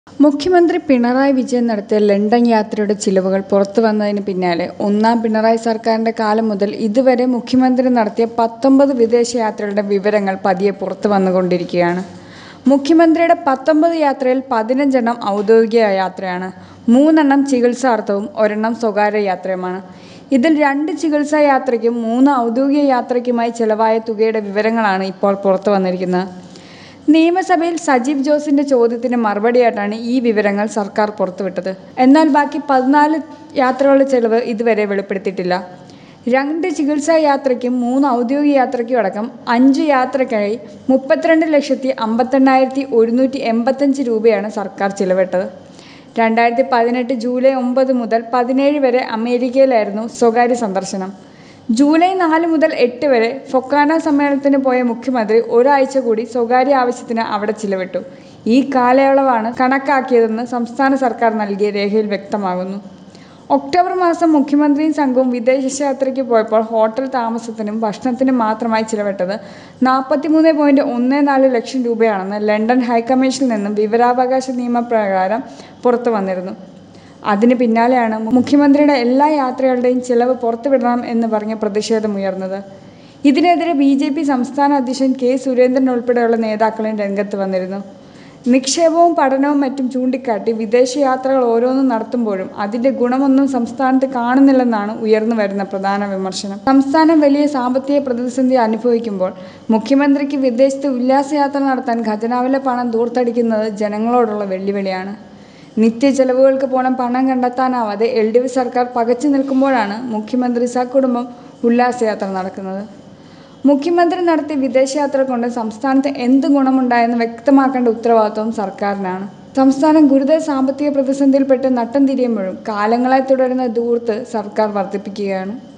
മുഖ്യമന്ത്രി പിണറായി വിജയൻ നടത്തിയ ലണ്ടൻ യാത്രയുടെ ചിലവുകൾ പുറത്തുവന്നതിന് പിന്നാലെ ഒന്നാം പിണറായി സർക്കാരിന്റെ കാലം മുതൽ ഇതുവരെ മുഖ്യമന്ത്രി നടത്തിയ പത്തൊമ്പത് വിദേശയാത്രകളുടെ വിവരങ്ങൾ പതിയെ പുറത്തു വന്നുകൊണ്ടിരിക്കുകയാണ്. മുഖ്യമന്ത്രിയുടെ പത്തൊമ്പത് യാത്രയിൽ പതിനഞ്ചെണ്ണം ഔദ്യോഗിക യാത്രയാണ്. മൂന്നെണ്ണം ചികിത്സാർത്ഥവും ഒരെണ്ണം സ്വകാര്യ യാത്രയുമാണ്. ഇതിൽ രണ്ട് ചികിത്സാ യാത്രയ്ക്കും മൂന്ന് ഔദ്യോഗിക യാത്രയ്ക്കുമായി ചെലവായ തുകയുടെ വിവരങ്ങളാണ് ഇപ്പോൾ പുറത്തുവന്നിരിക്കുന്നത്. നിയമസഭയിൽ സജീവ് ജോസിന്റെ ചോദ്യത്തിന് മറുപടിയായിട്ടാണ് ഈ വിവരങ്ങൾ സർക്കാർ പുറത്തുവിട്ടത്. എന്നാൽ ബാക്കി പതിനാല് യാത്രകളുടെ ചെലവ് ഇതുവരെ വെളിപ്പെടുത്തിയിട്ടില്ല. രണ്ട് ചികിത്സാ യാത്രയ്ക്കും മൂന്ന് ഔദ്യോഗിക യാത്രയ്ക്കുമടക്കം അഞ്ചു യാത്രയ്ക്കായി മുപ്പത്തിരണ്ട് ലക്ഷത്തി അമ്പത്തെണ്ണായിരത്തി ഒരുന്നൂറ്റി എൺപത്തഞ്ച് രൂപയാണ് സർക്കാർ ചിലവിട്ടത്. രണ്ടായിരത്തി പതിനെട്ട് ജൂലൈ ഒമ്പത് മുതൽ പതിനേഴ് വരെ അമേരിക്കയിലായിരുന്നു സ്വകാര്യ സന്ദർശനം. ജൂലൈ നാല് മുതൽ എട്ട് വരെ ഫൊക്കാന സമ്മേളനത്തിന് പോയ മുഖ്യമന്ത്രി ഒരാഴ്ച കൂടി സ്വകാര്യ ആവശ്യത്തിന് അവിടെ ചിലവിട്ടു. ഈ കാലയളവാണ് കണക്കാക്കിയതെന്ന് സംസ്ഥാന സർക്കാർ നൽകിയ രേഖയിൽ വ്യക്തമാക്കുന്നു. ഒക്ടോബർ മാസം മുഖ്യമന്ത്രിയും സംഘവും വിദേശയാത്രയ്ക്ക് പോയപ്പോൾ ഹോട്ടൽ താമസത്തിനും ഭക്ഷണത്തിനും മാത്രമായി ചിലവിട്ടത് നാൽപ്പത്തിമൂന്ന് പോയിന്റ് ഒന്ന് നാല് ലക്ഷം രൂപയാണെന്ന് ലണ്ടൻ ഹൈക്കമ്മീഷനിൽ നിന്നും വിവരാവകാശ നിയമപ്രകാരം പുറത്തുവന്നിരുന്നു. അതിന് പിന്നാലെയാണ് മുഖ്യമന്ത്രിയുടെ എല്ലാ യാത്രകളുടെയും ചെലവ് പുറത്തുവിടണം എന്ന് പറഞ്ഞ് പ്രതിഷേധമുയർന്നത്. ഇതിനെതിരെ ബിജെപി സംസ്ഥാന അധ്യക്ഷൻ കെ സുരേന്ദ്രൻ ഉൾപ്പെടെയുള്ള നേതാക്കളും രംഗത്ത് വന്നിരുന്നു. നിക്ഷേപവും പഠനവും മറ്റും ചൂണ്ടിക്കാട്ടി വിദേശയാത്രകൾ ഓരോന്ന് നടത്തുമ്പോഴും അതിന്റെ ഗുണമൊന്നും സംസ്ഥാനത്ത് കാണുന്നില്ലെന്നാണ് ഉയർന്നുവരുന്ന പ്രധാന വിമർശനം. സംസ്ഥാനം വലിയ സാമ്പത്തിക പ്രതിസന്ധി അനുഭവിക്കുമ്പോൾ മുഖ്യമന്ത്രിക്ക് വിദേശത്ത് ഉല്ലാസയാത്ര നടത്താൻ ഖജനാവിലെ പണം ധൂർത്തടിക്കുന്നത് ജനങ്ങളോടുള്ള വെല്ലുവിളിയാണ്. നിത്യചെലവുകൾക്ക് പോലും പണം കണ്ടെത്താനാവാതെ എൽഡിഎഫ് സർക്കാർ പകച്ചു നിൽക്കുമ്പോഴാണ് മുഖ്യമന്ത്രി സകുടുംബം ഉല്ലാസയാത്ര നടത്തുന്നത്. മുഖ്യമന്ത്രി നടത്തിയ വിദേശയാത്ര കൊണ്ട് സംസ്ഥാനത്ത് എന്ത് ഗുണമുണ്ടായെന്ന് വ്യക്തമാക്കേണ്ട ഉത്തരവാദിത്വവും സർക്കാരിനാണ്. സംസ്ഥാനം ഗുരുതര സാമ്പത്തിക പ്രതിസന്ധിയിൽപ്പെട്ട് നട്ടം തിരിയുമ്പോഴും കാലങ്ങളായി തുടരുന്ന ധൂർത്ത് സർക്കാർ വർധിപ്പിക്കുകയാണ്.